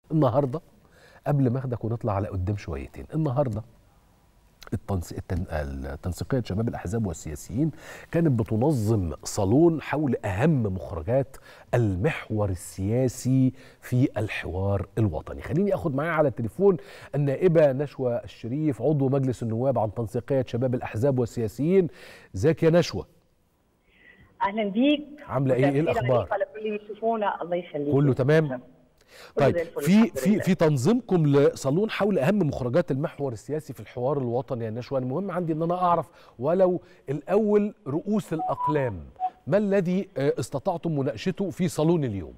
النهارده قبل ما اخدك ونطلع على قدام شويتين النهارده التنس... التن... التنسيقية شباب الأحزاب والسياسيين كانت بتنظم صالون حول أهم مخرجات المحور السياسي في الحوار الوطني خليني أخد معايا على التليفون النائبة نشوى الشريف عضو مجلس النواب عن تنسيقية شباب الأحزاب والسياسيين ازيك يا نشوى اهلا بيك عاملة إيه؟ إيه الأخبار؟ على كل اللي يشوفونا الله يخليك كله تمام؟ كله طيب زي الفل، في الحمد في لله. في تنظيمكم لصالون حول اهم مخرجات المحور السياسي في الحوار الوطني يا نشوى المهم عندي ان انا اعرف ولو الاول رؤوس الاقلام ما الذي آه، استطعتم مناقشته في صالون اليوم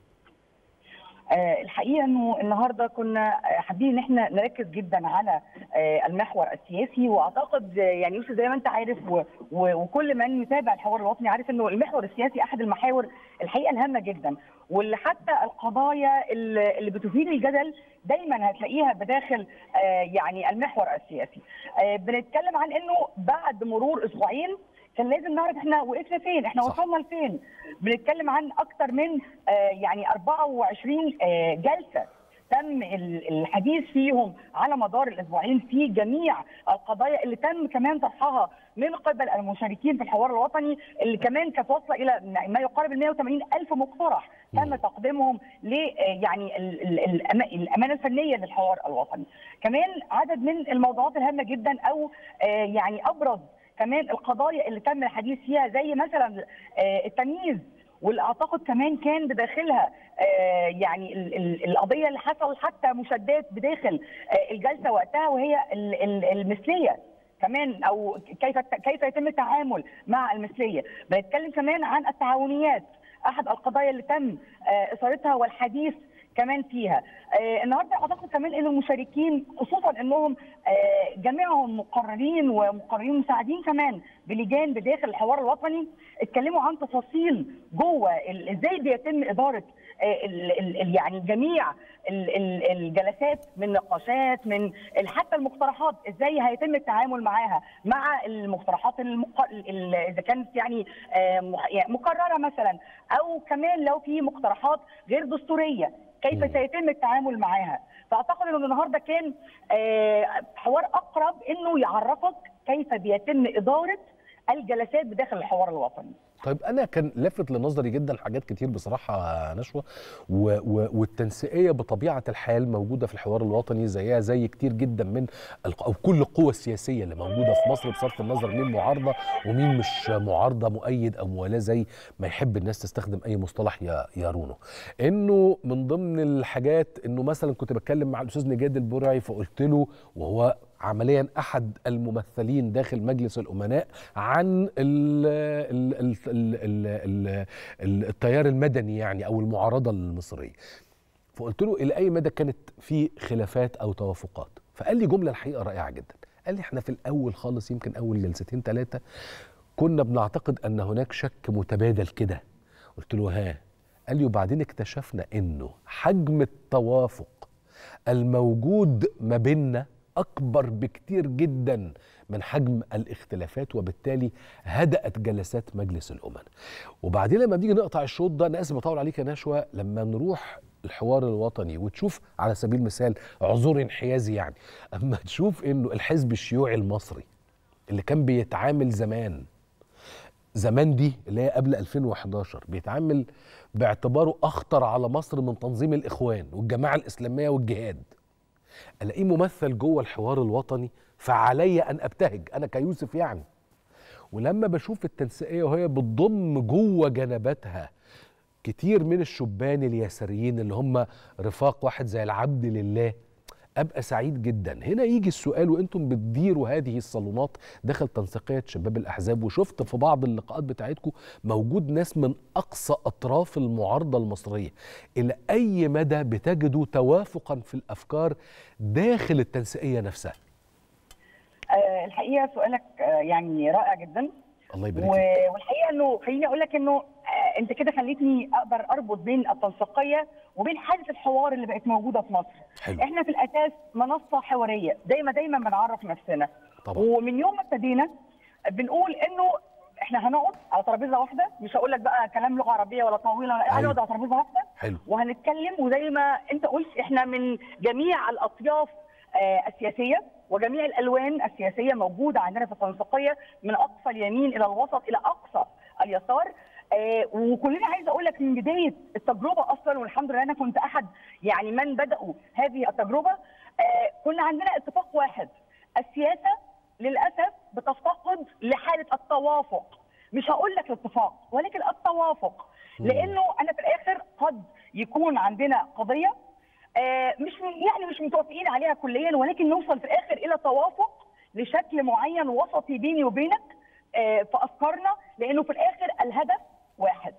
آه، الحقيقه انه النهارده كنا آه، حابين ان احنا نركز جدا على آه، المحور السياسي واعتقد آه، يعني يوسف زي ما انت عارف و- و- وكل من يتابع الحوار الوطني عارف انه المحور السياسي احد المحاور الحقيقه الهامه جدا واللي حتى القضايا اللي اللي بتثير الجدل دايما هتلاقيها بداخل آه، يعني المحور السياسي آه، بنتكلم عن انه بعد مرور اسبوعين كان لازم نعرف احنا وقفنا فين احنا صح. وصلنا لفين بنتكلم عن اكثر من آه، يعني 24 آه، جلسه تم ال- الحديث فيهم على مدار الاسبوعين في جميع القضايا اللي تم كمان طرحها من قبل المشاركين في الحوار الوطني اللي كمان كانت واصله الى ما يقارب ال 180 الف مقترح تم تقديمهم ل آه، يعني ال- ال- الأما- الامانه الفنيه للحوار الوطني. كمان عدد من الموضوعات الهامه جدا او آه، يعني ابرز كمان القضايا اللي تم الحديث فيها زي مثلا آه، التمييز واللي اعتقد كمان كان بداخلها آه، يعني ال- ال- القضيه اللي حصل حتى مشادات بداخل آه، الجلسه وقتها وهي ال- ال- المثليه كمان او كيف كيف يتم التعامل مع المثليه بنتكلم كمان عن التعاونيات احد القضايا اللي تم آه، اثارتها والحديث كمان فيها آه النهارده اعتقد كمان ان المشاركين خصوصا انهم آه جميعهم مقررين ومقررين مساعدين كمان بلجان بداخل الحوار الوطني اتكلموا عن تفاصيل جوه ال- ازاي بيتم اداره آه ال ال ال يعني جميع ال ال الجلسات من نقاشات من ال- حتى المقترحات ازاي هيتم التعامل معاها مع المقترحات المق... ال- اذا كانت يعني آه مح- يعني مكرره مثلا او كمان لو في مقترحات غير دستوريه كيف سيتم التعامل معاها فاعتقد انه النهارده كان آه، حوار اقرب انه يعرفك كيف بيتم اداره الجلسات بداخل الحوار الوطني طيب انا كان لافت لنظري جدا حاجات كتير بصراحه يا نشوى و و والتنسيقيه بطبيعه الحال موجوده في الحوار الوطني زيها زي كتير جدا من الق- او كل القوى السياسيه اللي موجوده في مصر بصرف النظر مين معارضه ومين مش معارضه مؤيد او موالاه زي ما يحب الناس تستخدم اي مصطلح يا يا رونو انه من ضمن الحاجات انه مثلا كنت بتكلم مع الاستاذ نجاد البرعي فقلت له وهو عمليا احد الممثلين داخل مجلس الامناء عن ال ال ال ال ال ال ال التيار المدني يعني او المعارضه المصريه فقلت له الى اي مدى كانت في خلافات او توافقات فقال لي جمله الحقيقه رائعه جدا قال لي احنا في الاول خالص يمكن اول جلستين ثلاثه كنا بنعتقد ان هناك شك متبادل كده قلت له ها قال لي وبعدين اكتشفنا انه حجم التوافق الموجود ما بيننا اكبر بكتير جدا من حجم الاختلافات وبالتالي هدأت جلسات مجلس الامم وبعدين لما بنيجي نقطع الشوط ده انا اسف بطول عليك يا نشوى لما نروح الحوار الوطني وتشوف على سبيل المثال عذور انحيازي يعني اما تشوف انه الحزب الشيوعي المصري اللي كان بيتعامل زمان زمان دي اللي هي قبل 2011 بيتعامل باعتباره اخطر على مصر من تنظيم الاخوان والجماعه الاسلاميه والجهاد الاقيه ممثل جوه الحوار الوطني فعلي ان ابتهج انا كيوسف يعني ولما بشوف التنسيقيه وهي بتضم جوه جنباتها كتير من الشبان اليساريين اللي هم رفاق واحد زي العبد لله ابقى سعيد جدا هنا يجي السؤال وانتم بتديروا هذه الصالونات داخل تنسيقيه شباب الاحزاب وشفت في بعض اللقاءات بتاعتكم موجود ناس من اقصى اطراف المعارضه المصريه الى اي مدى بتجدوا توافقا في الافكار داخل التنسيقيه نفسها آه، الحقيقه سؤالك آه، يعني رائع جدا الله يبارك و- فيك والحقيقه انه خليني اقول لك انه آه، انت كده خليتني اقدر اربط بين التنسيقيه وبين حاله الحوار اللي بقت موجوده في مصر. حلو. احنا في الاساس منصه حواريه، دايما دايما بنعرف نفسنا. طبعا. ومن يوم ما ابتدينا بنقول انه احنا هنقعد على ترابيزه واحده مش هقول لك بقى كلام لغه عربيه ولا طويله ولا هنقعد على ترابيزه واحده حلو وهنتكلم وزي ما انت قلت احنا من جميع الاطياف آه، السياسيه وجميع الالوان السياسيه موجوده عندنا في التنسيقيه من اقصى اليمين الى الوسط الى اقصى اليسار آه، وكلنا عايزه اقول لك من بدايه التجربه اصلا والحمد لله انا كنت احد يعني من بداوا هذه التجربه آه، كنا عندنا اتفاق واحد السياسه للاسف بتفتقد لحاله التوافق مش هقول لك الاتفاق ولكن التوافق لانه انا في الاخر قد يكون عندنا قضيه آه، مش يعني مش متوافقين عليها كليا ولكن نوصل في الاخر الى توافق لشكل معين وسطي بيني وبينك آه، في افكارنا لانه في الاخر الهدف واحد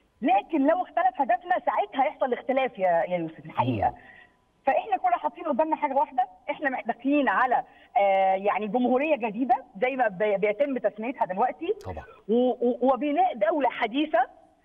لكن لو اختلف هدفنا ساعتها هيحصل اختلاف يا يا يوسف الحقيقه فاحنا كنا حاطين قدامنا حاجه واحده احنا داخلين على آه، يعني جمهوريه جديده زي ما بي- بيتم تسميتها دلوقتي طبعا و- و- وبناء دوله حديثه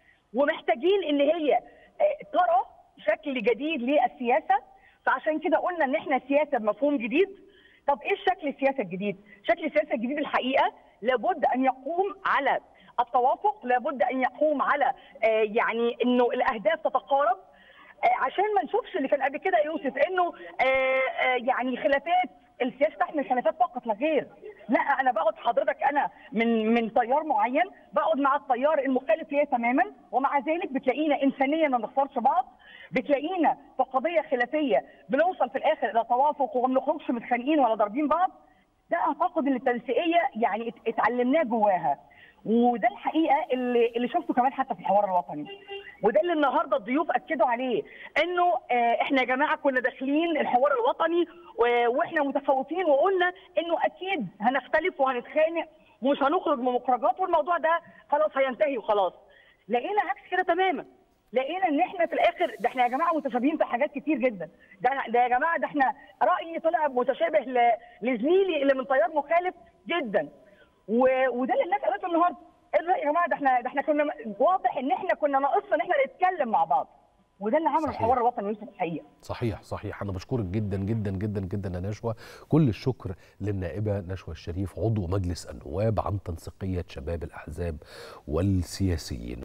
ومحتاجين ان هي آه، ترى شكل جديد للسياسه فعشان كده قلنا ان احنا سياسه بمفهوم جديد طب ايه شكل السياسه الجديد؟ شكل السياسه الجديد الحقيقه لابد ان يقوم على التوافق، لابد ان يقوم على آه، يعني انه الاهداف تتقارب آه، عشان ما نشوفش اللي كان قبل كده يا يوسف انه آه، آه، يعني خلافات السياسه تحمل خلافات فقط لا غير لا انا بقعد حضرتك انا من من تيار معين بقعد مع التيار المخالف ليا تماما ومع ذلك بتلاقينا انسانيا ما بنختارش بعض بتلاقينا في قضيه خلافيه بنوصل في الاخر الى توافق وما بنخرجش متخانقين ولا ضاربين بعض ده اعتقد ان التنسيقيه يعني ات- اتعلمناه جواها وده الحقيقه اللي اللي شفته كمان حتى في الحوار الوطني وده اللي النهارده الضيوف اكدوا عليه انه آه، احنا يا جماعه كنا داخلين الحوار الوطني و- واحنا متفاوتين وقلنا انه اكيد هنختلف وهنتخانق ومش هنخرج من مخرجات والموضوع ده خلاص هينتهي وخلاص لقينا عكس كده تماما لقينا ان احنا في الاخر ده احنا يا جماعه متشابهين في حاجات كتير جدا ده ده يا جماعه ده احنا رايي طلع متشابه ل- لزميلي اللي من تيار مخالف جدا و- وده اللي الناس قالته النهارده ايه الرأي يا جماعه ده احنا ده احنا كنا واضح ان احنا كنا ناقصنا ان احنا نتكلم مع بعض وده اللي عمل صحيح. الحوار الوطني يوسف الحقيقه صحيح صحيح انا بشكرك جدا جدا جدا جدا يا نشوى كل الشكر للنائبه نشوى الشريف عضو مجلس النواب عن تنسيقيه شباب الاحزاب والسياسيين